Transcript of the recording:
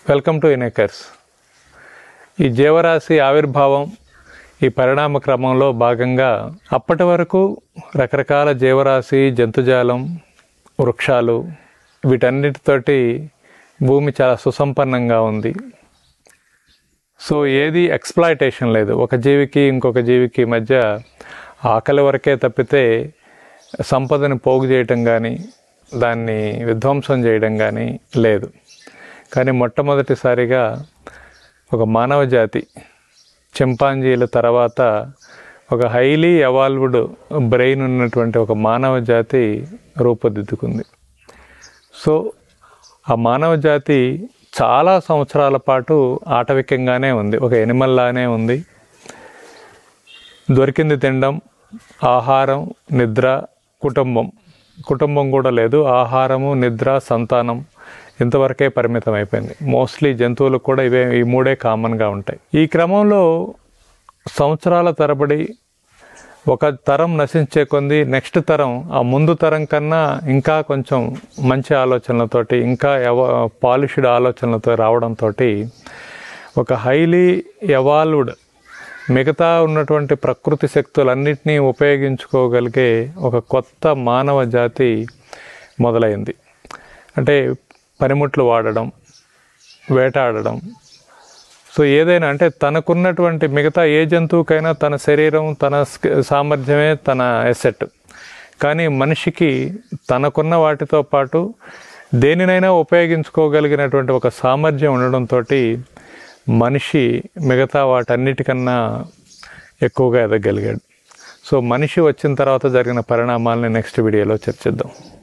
welcome to ఇనేకర్స్ ఈ జీవరాశి ఆవిర్భావం ఈ పరిణామ క్రమంలో భాగంగా అప్పటి వరకు రకరకాల జీవరాశి జంతుజాలం వృక్షాలు వీటన్నిటితోటి భూమి చాలా సుసంపన్నంగా ఉంది సో ఏది ఎక్స్ప్లాయిటేషన్ లేదు ఒక జీవికి ఇంకొక జీవికి మధ్య ఆకలి వరకే తప్పితే సంపదని పోగు చేయటం కానీ దాన్ని విధ్వంసం చేయడం కానీ లేదు కానీ మొట్టమొదటిసారిగా ఒక మానవ జాతి చింపాంజీల తర్వాత ఒక హైలీ ఎవాల్వ్డ్ బ్రెయిన్ ఉన్నటువంటి ఒక మానవ జాతి రూపుదిద్దుకుంది సో ఆ మానవ జాతి చాలా సంవత్సరాల పాటు ఆటవికంగానే ఉంది ఒక ఎనిమల్ లానే ఉంది దొరికింది తినడం ఆహారం నిద్ర కుటుంబం కుటుంబం కూడా లేదు ఆహారము నిద్ర సంతానం ఇంతవరకే పరిమితం అయిపోయింది మోస్ట్లీ జంతువులకు కూడా ఇవే ఈ మూడే కామన్గా ఉంటాయి ఈ క్రమంలో సంవత్సరాల తరబడి ఒక తరం నశించే కొంది నెక్స్ట్ తరం ఆ ముందు తరం కన్నా ఇంకా కొంచెం మంచి ఆలోచనలతోటి ఇంకా ఎవ పాలిష్డ్ ఆలోచనలతో రావడంతో ఒక హైలీ ఎవాల్వ్డ్ మిగతా ఉన్నటువంటి ప్రకృతి శక్తులన్నింటినీ ఉపయోగించుకోగలిగే ఒక కొత్త మానవ జాతి మొదలైంది అంటే పనిముట్లు వాడడం వేటాడడం సో ఏదైనా అంటే తనకున్నటువంటి మిగతా ఏ జంతువుకైనా తన శరీరం తన స్క- సామర్థ్యమే తన ఎసెట్ కానీ మనిషికి తనకున్న వాటితో పాటు దేనినైనా ఉపయోగించుకోగలిగినటువంటి ఒక సామర్థ్యం ఉండడంతో మనిషి మిగతా వాటన్నిటికన్నా ఎక్కువగా ఎదగలిగాడు సో మనిషి వచ్చిన తర్వాత జరిగిన పరిణామాలని నెక్స్ట్ వీడియోలో చర్చిద్దాం